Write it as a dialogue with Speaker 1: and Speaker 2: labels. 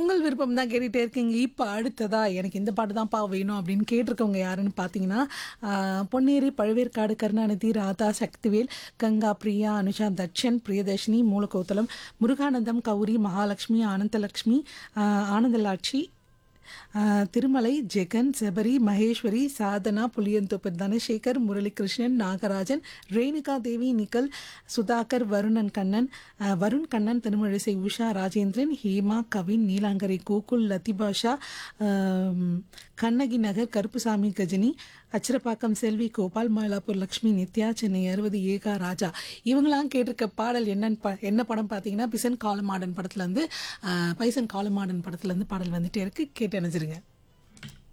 Speaker 1: உங்கள் விருப்பம் தான் கேட்டுகிட்டே இருக்கீங்க இப்போ அடுத்ததா எனக்கு இந்த பாட்டு தான்ப்பா வேணும் அப்படின்னு கேட்டிருக்கவங்க யாருன்னு பார்த்தீங்கன்னா ஆஹ், பொன்னேரி பழவேற்காடு கருணாநிதி ராதா சக்திவேல் கங்கா பிரியா அனுஷா தட்சன் பிரியதர்ஷினி மூலகோத்தலம் முருகானந்தம் கௌரி மகாலட்சுமி ஆனந்தலக்ஷ்மி ஆஹ், ஆனந்தலாட்சி ஆஹ், திருமலை ஜெகன் செபரி மகேஸ்வரி சாதனா புளியந்தோப்பு தனசேகர் முரளிகிருஷ்ணன் நாகராஜன் ரேணுகா தேவி நிக்கல் சுதாகர் வருணன் கண்ணன் ஆஹ், வருண் கண்ணன் திருமழிசை உஷா ராஜேந்திரன் ஹேமா கவின் நீலாங்கரை கோகுல் லத்திபாஷா ஆம், கண்ணகி நகர் கருப்புசாமி கஜினி அச்சிரப்பாக்கம் செல்வி கோபால் மயிலாப்பூர் லக்ஷ்மி நித்யா சென்னை அறுபது ஏகா ராஜா இவங்களாம் கேட்டிருக்க பாடல் என்னன்னு ப என்ன படம் பார்த்தீங்கன்னா பிசன் காலமாடன் படத்துலேருந்து பைசன் காலமாடன் படத்துலேருந்து பாடல் வந்துட்டே இருக்கு கேட்டு அணைஞ்சிருங்க